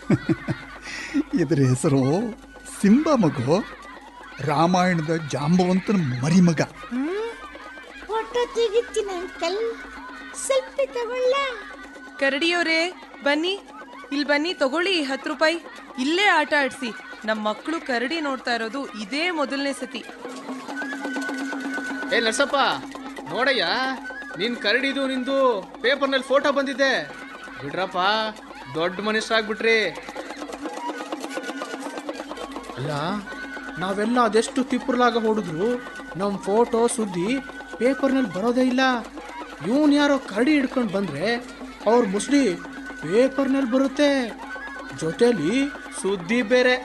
ಇದ್ರ ಹೆಸರು ಸಿಂಬ ಮಗು ರಾಮಾಯಣದ ಜಾಂಬವಂತನ ಮರಿಮಗ ಫೋಟೋ ತೆಗಿತೀನಿ ಅಂಕಲ್ ಸೆಲ್ಫಿ ತಗೊಳ್ಳ ಕರಡಿಯವರೇ ಬನ್ನಿ ಇಲ್ಲಿ ಬನ್ನಿ ತಗೊಳ್ಳಿ ಹತ್ತು ರೂಪಾಯಿ ಇಲ್ಲೇ ಆಟ ಆಡ್ಸಿ ನಮ್ಮ ಮಕ್ಕಳು ಕರಡಿ ನೋಡ್ತಾ ಇರೋದು ಇದೇ ಮೊದಲನೇ ಸತಿ ಏ ನರ್ಸಪ್ಪ ನೋಡಯ್ಯ ನಿನ್ ಕರಡಿದು ನಿಂದು ಪೇಪರ್ನಲ್ಲಿ ಫೋಟೋ ಬಂದಿದೆ ಬಿಡ್ರಪ್ಪ ದೊಡ್ಡ ಮನುಷ್ಯರಾಗ್ಬಿಟ್ರಿ ಅಲ್ಲ ನಾವೆಲ್ಲ ಅದೆಷ್ಟು ತಿಪ್ಪರ್ಲಾಗ ಹೊಡೆದ್ರು ನಮ್ಮ ಫೋಟೋ ಸುದ್ದಿ ಪೇಪರ್ನಲ್ಲಿ ಬರೋದೇ ಇಲ್ಲ ಇವನ್ ಯಾರೋ ಕರಡಿ ಹಿಡ್ಕೊಂಡು ಬಂದ್ರೆ ಅವ್ರ ಮುಸ್ಡಿ ಪೇಪರ್ನಲ್ಲಿ ಬರುತ್ತೆ ಜೊತೆಲಿ ಸುದ್ದಿ ಬೇರೆ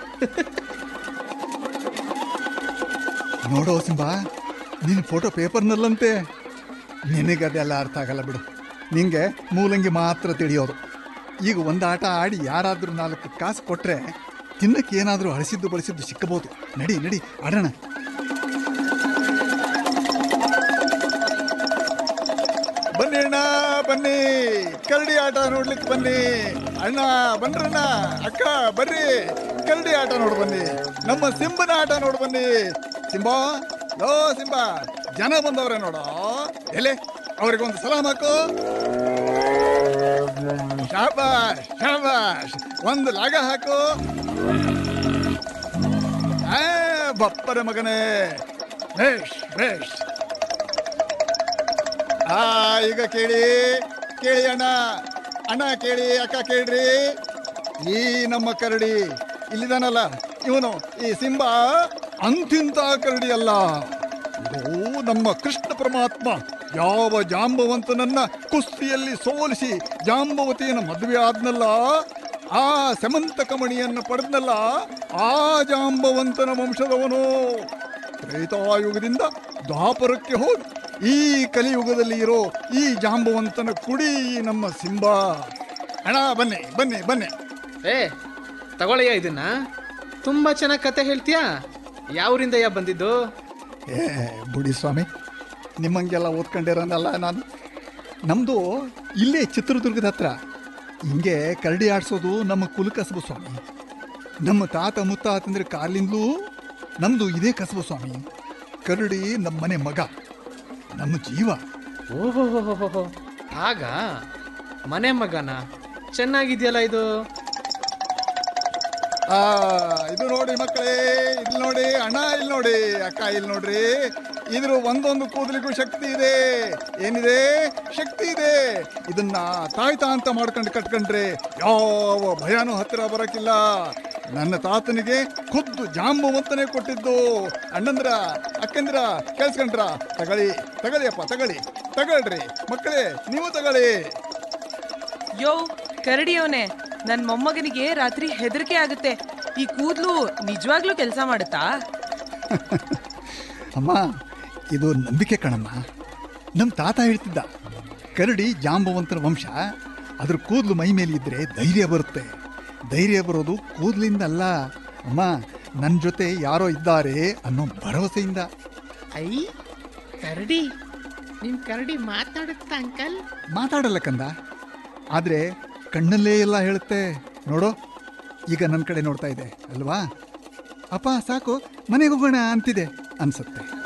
ನೋಡೋ ಸಿಂಬ ನಿನ್ನ ಫೋಟೋ ಪೇಪರ್ನಲ್ಲಂತೆ ನಿನಗದೆಲ್ಲ ಅರ್ಥ ಆಗಲ್ಲ ಬಿಡು ನಿಂಗೆ ಮೂಲಂಗಿ ಮಾತ್ರ ತಿಳಿಯೋದು ಈಗ ಒಂದು ಆಟ ಆಡಿ ಯಾರಾದರೂ ನಾಲ್ಕು ಕಾಸು ಕೊಟ್ಟರೆ ತಿನ್ನಕ್ಕೆ ಏನಾದರೂ ಹಳಸಿದ್ದು ಬಳಸಿದ್ದು ಸಿಕ್ಕಬಹುದು ನಡಿ ನಡಿ ಆಡೋಣ ಬನ್ನಿ ಅಣ್ಣ ಬನ್ನಿ ಕರಡಿ ಆಟ ನೋಡ್ಲಿಕ್ಕೆ ಬನ್ನಿ ಅಣ್ಣ ಬನ್ರಣ್ಣ ಅಕ್ಕ ಬರ್ರಿ ಕರಡಿ ಆಟ ನೋಡ್ ಬನ್ನಿ ನಮ್ಮ ಸಿಂಬನ ಆಟ ನೋಡ್ ಬನ್ನಿ ಸಿಂಬಾ ಲೋ ಸಿಂಬಾ ಜನ ಬಂದವ್ರೆ ನೋಡೋ ಎಲೆ ಅವ್ರಿಗೊಂದು ಸಲಾಮ್ ಹಾಕು ಶಾಬಾಷ್ ಶಾಬಾಷ್ ಒಂದು ಲಾಗ ಹಾಕು ಆ, ಬಪ್ಪರ ಮಗನೇ ಬೇಷ್ ಬೇಷ್ ಆ ಈಗ ಕೇಳಿ ಕೇಳಿ ಅಣ್ಣ ಅಣ್ಣ ಕೇಳಿ ಅಕ್ಕ ಕೇಳ್ರಿ ಈ ನಮ್ಮ ಕರಡಿ ಇಲ್ಲಿದಾನಲ್ಲ ಇವನು ಈ ಸಿಂಬ ಅಂತಿಂತ ಕರಡಿ ಅಲ್ಲ ಇದು ನಮ್ಮ ಕೃಷ್ಣ ಪರಮಾತ್ಮ ಯಾವ ಜಾಂಬವಂತನನ್ನ ಕುಸ್ತಿಯಲ್ಲಿ ಸೋಲಿಸಿ ಜಾಂಬವತಿಯನ್ನು ಮದುವೆ ಆದ್ನಲ್ಲ ಆ ಸಮಂತಕಮಣಿಯನ್ನು ಪಡೆದ್ನಲ್ಲ ಆ ಜಾಂಬವಂತನ ವಂಶದವನು ತ್ರೇತಾಯುಗದಿಂದ ದ್ವಾಪರಕ್ಕೆ ಹೋಗಿ ಈ ಕಲಿಯುಗದಲ್ಲಿ ಇರೋ ಈ ಜಾಂಬವಂತನ ಕುಡಿ ನಮ್ಮ ಸಿಂಬ ಅಣ್ಣ ಬನ್ನಿ ಬನ್ನಿ ಬನ್ನಿ ಏ ತಗೊಳ್ಳಯ್ಯ ಇದನ್ನ ತುಂಬಾ ಚೆನ್ನಾಗಿ ಕತೆ ಹೇಳ್ತೀಯಾ ಯಾವೂರಿಂದಯ್ಯ ಬಂದಿದ್ದು ಏ ಬುಡಿ ಸ್ವಾಮಿ ನಿಮ್ಮಂಗೆಲ್ಲ ಓದ್ಕೊಂಡಿರೋನಲ್ಲ ನಾನು ನಮ್ಮದು ಇಲ್ಲೇ ಚಿತ್ರದುರ್ಗದ ಹತ್ರ ಹಿಂಗೆ ಕರಡಿ ಆಡಿಸೋದು ನಮ್ಮ ಕುಲಕಸಬು ಸ್ವಾಮಿ ನಮ್ಮ ತಾತ ಮುತ್ತಾತಂದ್ರೆ ಕಾಲಿಂದಲೂ ನಮ್ಮದು ಇದೇ ಕಸಬು ಸ್ವಾಮಿ ಕರಡಿ ನಮ್ಮ ಮನೆ ಮಗ ನಮ್ಮ ಜೀವ ಓಹೋ ಆಗ ಮನೆ ಮಗನ ಚೆನ್ನಾಗಿದೆಯಲ್ಲ ಇದು ಆ ಇದು ನೋಡಿ ಮಕ್ಕಳೇ ಇಲ್ಲಿ ನೋಡಿ ಅಣ್ಣ ಇಲ್ಲಿ ನೋಡಿ ಅಕ್ಕ ಇಲ್ಲಿ ನೋಡ್ರಿ ಇದ್ರ ಒಂದೊಂದು ಕೂದಲಿಗೂ ಶಕ್ತಿ ಇದೆ ಏನಿದೆ ಶಕ್ತಿ ಇದೆ ಇದನ್ನ ತಾಯ್ತಾ ಅಂತ ಮಾಡ್ಕೊಂಡು ಕಟ್ಕೊಂಡ್ರೆ ಯಾವ ಭಯನೂ ಹತ್ತಿರ ಬರಕ್ಕಿಲ್ಲ ನನ್ನ ತಾತನಿಗೆ ಖುದ್ದು ಜಾಂಬವಂತನೇ ಕೊಟ್ಟಿದ್ದು ಅಣ್ಣಂದ್ರ ಅಕ್ಕಂದ್ರ ಕೇಳಿಸ್ಕೊಂಡ್ರ ತಗೊಳ್ಳಿ ತಗೊಳ್ಳಿಯಪ್ಪ ತಗೊಳ್ಳಿ ತಗೊಳ್ರಿ ಮಕ್ಕಳೇ ನೀವು ತಗೊಳ್ಳಿ ಯೋ ಕರಡಿಯವನೇ ನನ್ನ ಮೊಮ್ಮಗನಿಗೆ ರಾತ್ರಿ ಹೆದರಿಕೆ ಆಗುತ್ತೆ ಈ ಕೂದ್ಲು ನಿಜವಾಗ್ಲೂ ಕೆಲಸ ಮಾಡುತ್ತಾ ಅಮ್ಮ ಇದು ನಂಬಿಕೆ ಕಣಮ್ಮ ನಮ್ಮ ತಾತ ಹೇಳ್ತಿದ್ದ ಕರಡಿ ಜಾಂಬವಂತನ ವಂಶ ಅದ್ರ ಕೂದಲು ಮೈ ಮೇಲೆ ಇದ್ರೆ ಧೈರ್ಯ ಬರುತ್ತೆ ಧೈರ್ಯ ಬರೋದು ಕೂದಲಿಂದ ಅಲ್ಲ ಅಮ್ಮ ನನ್ನ ಜೊತೆ ಯಾರೋ ಇದ್ದಾರೆ ಅನ್ನೋ ಭರವಸೆಯಿಂದ ಐ ಕರಡಿ ನಿಮ್ ಕರಡಿ ಮಾತಾಡುತ್ತಾ ಅಂಕಲ್ ಮಾತಾಡಲ್ಲ ಕಂದ ಆದರೆ ಕಣ್ಣಲ್ಲೇ ಎಲ್ಲ ಹೇಳುತ್ತೆ ನೋಡೋ ಈಗ ನನ್ನ ಕಡೆ ನೋಡ್ತಾ ಇದೆ ಅಲ್ವಾ ಅಪ್ಪ ಸಾಕು ಮನೆಗೆ ಹೋಗೋಣ ಅಂತಿದೆ ಅನ್ಸುತ್ತೆ